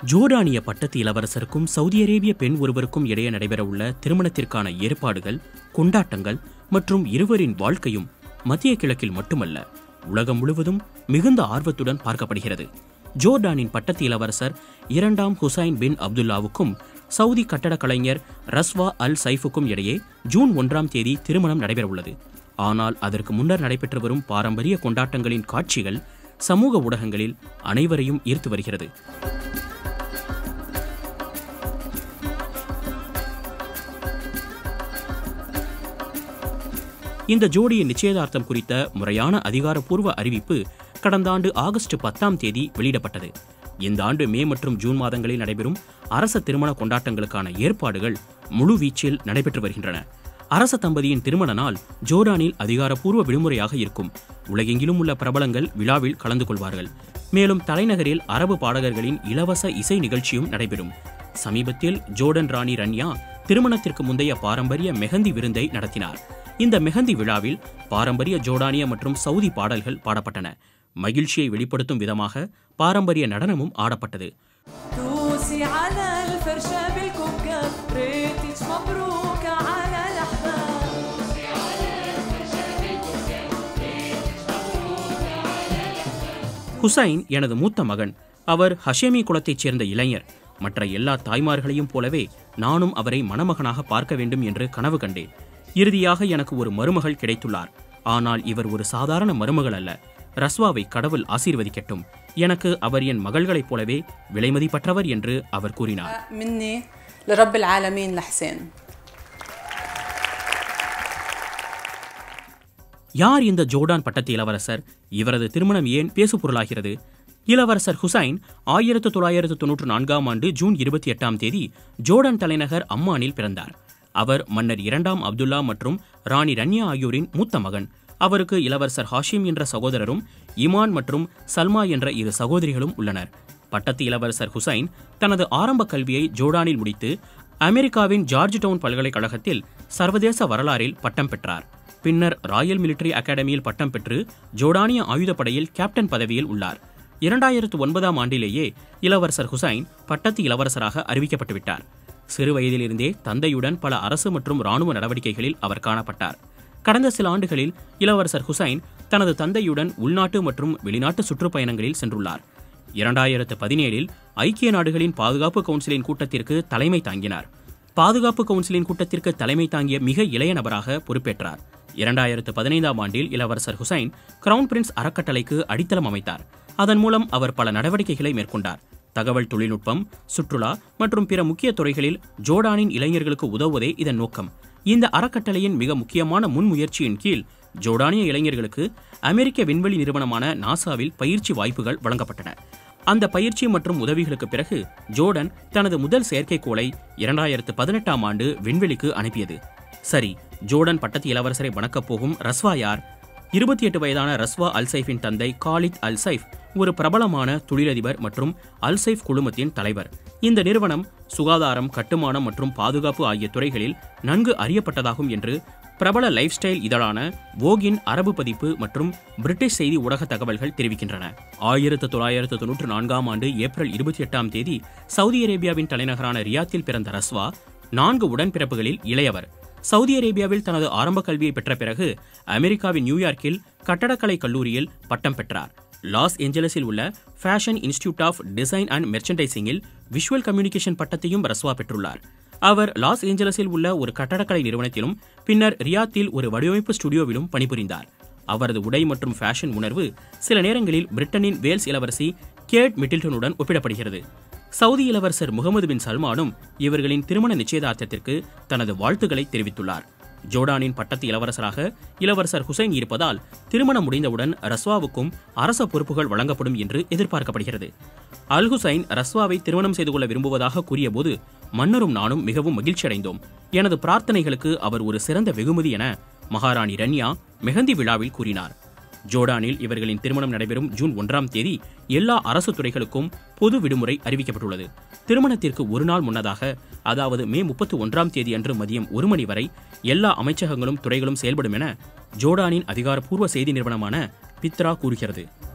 ஜோர்டானிய பட்டத்து இளவரசருக்கும் சவுதி அரேபிய பெண் ஒருவருக்கும் இடையே நடைபெறவுள்ள திருமணத்திற்கான ஏற்பாடுகள் கொண்டாட்டங்கள் மற்றும் இருவரின் வாழ்க்கையும் மத்திய கிழக்கில் மட்டுமல்ல உலகம் முழுவதும் மிகுந்த ஆர்வத்துடன் பார்க்கப்படுகிறது ஜோர்டானின் பட்டத்து இளவரசர் இரண்டாம் ஹுசைன் பின் அப்துல்லாவுக்கும் சவுதி கட்டடக் கலைஞர் ரஸ்வா அல் சைஃபுக்கும் இடையே ஜூன் ஒன்றாம் தேதி திருமணம் நடைபெறவுள்ளது ஆனால் அதற்கு முன்னர் நடைபெற்று வரும் பாரம்பரிய கொண்டாட்டங்களின் காட்சிகள் சமூக ஊடகங்களில் அனைவரையும் ஈர்த்து வருகிறது இந்த ஜோடியின் நிச்சயதார்த்தம் குறித்த முறையான அதிகாரப்பூர்வ அறிவிப்பு கடந்த ஆண்டு ஆகஸ்ட் பத்தாம் தேதி வெளியிடப்பட்டது இந்த ஆண்டு மே மற்றும் ஜூன் மாதங்களில் நடைபெறும் அரச திருமண கொண்டாட்டங்களுக்கான ஏற்பாடுகள் முழுவீச்சில் நடைபெற்று வருகின்றன அரச தம்பதியின் திருமண நாள் ஜோர்டானில் அதிகாரப்பூர்வ விடுமுறையாக இருக்கும் உலகெங்கிலும் உள்ள பிரபலங்கள் விழாவில் கலந்து கொள்வார்கள் மேலும் தலைநகரில் அரபு பாடகர்களின் இலவச இசை நிகழ்ச்சியும் நடைபெறும் சமீபத்தில் ஜோர்டன் ராணி ரன்யா திருமணத்திற்கு முந்தைய பாரம்பரிய மெஹந்தி விருந்தை நடத்தினார் இந்த மெஹந்தி விழாவில் பாரம்பரிய ஜோர்டானிய மற்றும் சவுதி பாடல்கள் பாடப்பட்டன மகிழ்ச்சியை வெளிப்படுத்தும் விதமாக பாரம்பரிய நடனமும் ஆடப்பட்டது دوسي على الفرشة بالكوكب ريتك مبروكة على الأحباب ஹுசைன் எனது மூத்த மகன் அவர் ஹஷேமி குலத்தைச் சேர்ந்த இளைஞர் மற்ற எல்லா தாய்மார்களையும் போலவே நானும் அவரை மணமகனாக பார்க்க வேண்டும் என்று கனவு கண்டேன் இறுதியாக எனக்கு ஒரு மருமகள் கிடைத்துள்ளார் ஆனால் இவர் ஒரு சாதாரண மருமகள் அல்ல ரஸ்வாவை கடவுள் ஆசீர்வதிக்கட்டும் எனக்கு அவர் என் மகள்களைப் போலவே விலைமதிப்பற்றவர் என்று அவர் கூறினார் مني لرب العالمين لحسين யார் இந்த ஜோர்டான் பட்டத்து இளவரசர் இவரது திருமணம் ஏன் பேசுபொருளாகிறது இளவரசர் ஹுசைன் ஆயிரத்து தொள்ளாயிரத்து தொன்னூற்று நான்காம் ஆண்டு ஜூன் இருபத்தி எட்டாம் தேதி ஜோர்டான் தலைநகர் அம்மானில் பிறந்தார் அவர் மன்னர் இரண்டாம் அப்துல்லா மற்றும் ராணி ரன்யா ஆகியோரின் மூத்த மகன் அவருக்கு இளவரசர் ஹாஷிம் என்ற சகோதரரும் இமான் மற்றும் சல்மா என்ற இரு சகோதரிகளும் உள்ளனர் பட்டத்து இளவரசர் ஹுசைன் தனது ஆரம்ப கல்வியை ஜோர்டானில் முடித்து அமெரிக்காவின் ஜார்ஜ் டவுன் பல்கலைக்கழகத்தில் சர்வதேச வரலாறில் பட்டம் பெற்றார் பின்னர் ராயல் மிலிட்டரி அகாடமியில் பட்டம் பெற்று ஜோர்டானிய ஆயுதப்படையில் கேப்டன் பதவியில் உள்ளார் இரண்டாயிரத்து ஒன்பதாம் ஆண்டிலேயே இளவரசர் ஹுசைன் பட்டத்து இளவரசராக அறிவிக்கப்பட்டு விட்டார் சிறு வயதிலிருந்தே தந்தையுடன் பல அரசு மற்றும் ராணுவ நடவடிக்கைகளில் அவர் காணப்பட்டார் கடந்த சில ஆண்டுகளில் இளவரசர் ஹுசைன் தனது தந்தையுடன் உள்நாட்டு மற்றும் வெளிநாட்டு சுற்றுப்பயணங்களில் சென்றுள்ளார் இரண்டாயிரத்து பதினேழில் ஐக்கிய நாடுகளின் பாதுகாப்பு கவுன்சிலின் கூட்டத்திற்கு தலைமை தாங்கினார் பாதுகாப்பு கவுன்சிலின் கூட்டத்திற்கு தலைமை தாங்கிய மிக இளைய நபராக பொறுப்பேற்றார் இரண்டாயிரத்து பதினைந்தாம் ஆண்டில் இளவரசர் ஹுசைன் கிரவுன் பிரின்ஸ் அறக்கட்டளைக்கு அடித்தளம் அமைத்தார் அதன் மூலம் அவர் பல நடவடிக்கைகளை மேற்கொண்டார் தகவல் தொழில்நுட்பம் சுற்றுலா மற்றும் பிற முக்கிய துறைகளில் ஜோர்டானின் இளைஞர்களுக்கு உதவுவதே இதன் நோக்கம் இந்த அறக்கட்டளையின் மிக முக்கியமான முன்முயற்சியின் கீழ் ஜோர்டானிய இளைஞர்களுக்கு அமெரிக்க விண்வெளி நிறுவனமான நாசாவில் பயிற்சி வாய்ப்புகள் வழங்கப்பட்டன அந்த பயிற்சி மற்றும் உதவிகளுக்கு பிறகு ஜோர்டன் தனது முதல் செயற்கைக்கோளை இரண்டாயிரத்து பதினெட்டாம் ஆண்டு விண்வெளிக்கு அனுப்பியது சரி ஜோர்டன் பட்டத்து இளவரசரை வணக்கப் போகும் ரஸ்வா யார் இருபத்தி எட்டு வயதான ரஸ்வா அல்சைஃபின் தந்தை காலித் அல்சைஃப் ஒரு பிரபலமான தொழிலதிபர் மற்றும் அல்சைஃப் குழுமத்தின் தலைவர் இந்த நிறுவனம் சுகாதாரம் கட்டுமானம் மற்றும் பாதுகாப்பு ஆகிய துறைகளில் நன்கு அறியப்பட்டதாகும் என்று பிரபல லைஃப் ஸ்டைல் இதழான வோகின் அரபு பதிப்பு மற்றும் பிரிட்டிஷ் செய்தி ஊடக தகவல்கள் தெரிவிக்கின்றன ஆயிரத்து தொள்ளாயிரத்து தொன்னூற்று நான்காம் ஆண்டு ஏப்ரல் இருபத்தி எட்டாம் தேதி சவுதி அரேபியாவின் தலைநகரான ரியாத்தில் பிறந்த ரஸ்வா நான்கு உடன்பிறப்புகளில் இளையவர் சவுதி அரேபியாவில் தனது ஆரம்ப கல்வியை பெற்ற பிறகு அமெரிக்காவின் நியூயார்க்கில் கட்டடக்கலை கல்லூரியில் பட்டம் பெற்றார் லாஸ் ஏஞ்சலஸில் உள்ள fashion institute of design and மெர்ச்சன்டைசிங்கில் விஷுவல் கம்யூனிகேஷன் பட்டத்தையும் ரஸ்வா பெற்றுள்ளார் அவர் லாஸ் ஏஞ்சலஸில் உள்ள ஒரு கட்டடக்கலை நிறுவனத்திலும் பின்னர் ரியாத்தில் ஒரு வடிவமைப்பு ஸ்டுடியோவிலும் பணிபுரிந்தார் அவரது உடை மற்றும் ஃபேஷன் உணர்வு சில நேரங்களில் பிரிட்டனின் வேல்ஸ் இளவரசி கேட் மிட்டில்டனுடன் ஒப்பிடப்படுகிறது சவுதி இளவரசர் முகமது பின் சல்மானும் இவர்களின் திருமண நிச்சயதார்த்தத்திற்கு தனது வாழ்த்துக்களை தெரிவித்துள்ளார் ஜோர்டானின் பட்டத்து இளவரசராக இளவரசர் ஹுசைன் இருப்பதால் திருமணம் முடிந்தவுடன் ரஸ்வாவுக்கும் அரச பொறுப்புகள் வழங்கப்படும் என்று எதிர்பார்க்கப்படுகிறது அல் ஹுசைன் ரஸ்வாவை திருமணம் செய்து கொள்ள விரும்புவதாக கூறியபோது மன்னரும் நானும் மிகவும் மகிழ்ச்சியடைந்தோம் எனது பிரார்த்தனைகளுக்கு அவர் ஒரு சிறந்த வெகுமதி என மகாராணி ரன்யா மெஹந்தி விழாவில் கூறினார் ஜோர்டானில் இவர்களின் திருமணம் நடைபெறும் ஜூன் ஒன்றாம் தேதி எல்லா அரசு துறைகளுக்கும் பொது விடுமுறை அறிவிக்கப்பட்டுள்ளது திருமணத்திற்கு ஒரு நாள் முன்னதாக அதாவது மே முப்பத்தி ஒன்றாம் தேதி அன்று மதியம் ஒரு மணி வரை எல்லா அமைச்சகங்களும் துறைகளும் செயல்படும் என ஜோர்டானின் அதிகாரப்பூர்வ செய்தி நிறுவனமான பித்ரா கூறுகிறது